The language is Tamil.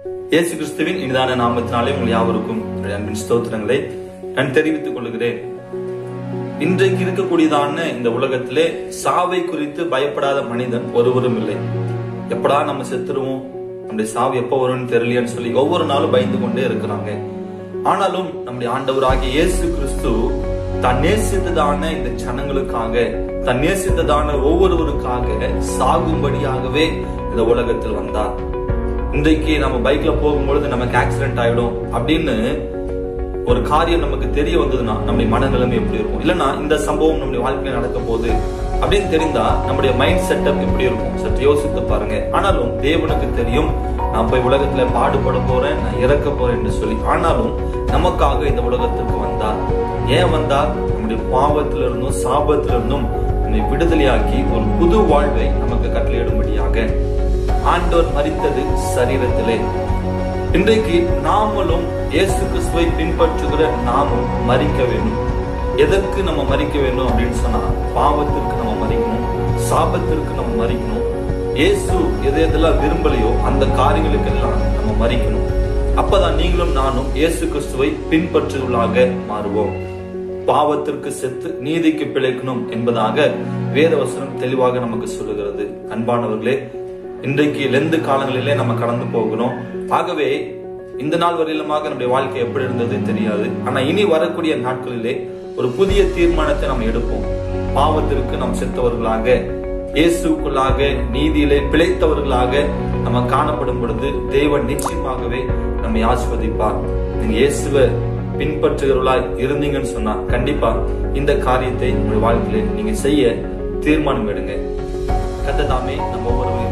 இயேசு கிறிஸ்துவின் இனிதான நாமத்தினாலே உங்கள் யாவருக்கும் என்னுடைய அன்பின் ஸ்தோத்திரங்களை நான் தெரிவித்துக் கொள்கிறேன் இன்றைக்கு இருக்கக்கூடியதான இந்த உலகத்திலே சாவை குறித்து பயப்படாத மனிதன் ஒருவரும் இல்லை எப்படா நம்ம செத்துருவோம் நம்முடைய சாவு எப்ப வரும்னு தெரியலையேன்னு சொல்லி ஒவ்வொரு நாளும் பயந்து கொண்டே இருக்கிறாங்க ஆனாலும் நம்முடைய ஆண்டவராகிய இயேசு கிறிஸ்து தான் நேசித்ததான இந்த ஜனங்களுக்காக தான் நேசித்ததான ஒவ்வொருவருக்காக சாகும்படியாகவே இந்த உலகத்தில் வந்தார் இன்றைக்கு நம்ம பைக்ல போகும்பொழுது நமக்கு ஆக்சிடென்ட் ஆயிடும் அப்படின்னு ஒரு காரியம் நமக்கு தெரிய வந்ததுன்னா நம்முடைய மனநிலைமை எப்படி இருக்கும் இல்லைன்னா இந்த சம்பவம் நம்முடைய வாழ்க்கையில நடக்க போகுது அப்படின்னு தெரிந்தா நம்முடைய மைண்ட் செட்டப் எப்படி இருக்கும் சற்று யோசித்து பாருங்க ஆனாலும் தேவனுக்கு தெரியும் நான் போய் உலகத்துல பாடுபட போறேன் நான் இறக்க போறேன் என்று சொல்லி ஆனாலும் நமக்காக இந்த உலகத்துக்கு வந்தார் ஏன் வந்தார் நம்முடைய பாவத்திலிருந்தும் சாபத்திலிருந்தும் நம்மை விடுதலையாக்கி ஒரு புது வாழ்வை நமக்கு கட்டளையிடும்படியாக ஆண்டவர் மறித்தது சரீரத்திலே இன்றைக்கு நாமளும் இயேசு கிறிஸ்துவை பின்பற்றுகிற நாமும் மறிக்க வேண்டும் எதற்கு நம்ம மறிக்க வேண்டும் அப்படின்னு சொன்னா பாவத்திற்கு நம்ம மறிக்கணும் சாபத்திற்கு நம்ம மறிக்கணும் இயேசு எது எதெல்லாம் விரும்பலையோ அந்த காரியங்களுக்கெல்லாம் நம்ம மறிக்கணும் அப்பதான் நீங்களும் நானும் இயேசு கிறிஸ்துவை பின்பற்றுவர்களாக மாறுவோம் பாவத்திற்கு செத்து நீதிக்கு பிழைக்கணும் என்பதாக வேதவசனம் தெளிவாக நமக்கு சொல்லுகிறது அன்பானவர்களே இன்றைக்கு லெந்து காலங்களிலே நம்ம கடந்து போகிறோம் ஆகவே இந்த நாள் வரையிலுமாக நம்முடைய வாழ்க்கை எப்படி இருந்தது தெரியாது ஆனா இனி வரக்கூடிய நாட்களிலே ஒரு புதிய தீர்மானத்தை நம்ம எடுப்போம் பாவத்திற்கு நாம் செத்தவர்களாக இயேசுக்குள்ளாக நீதியிலே பிழைத்தவர்களாக நம்ம காணப்படும் பொழுது தேவன் நிச்சயமாகவே நம்மை ஆஸ்வதிப்பார் நீங்க இயேசுவை பின்பற்றுகிறவர்களாய் இருந்தீங்கன்னு சொன்னா கண்டிப்பா இந்த காரியத்தை உங்களுடைய வாழ்க்கையில நீங்க செய்ய தீர்மானம் எடுங்க கத்த தாமே நம்ம ஒவ்வொரு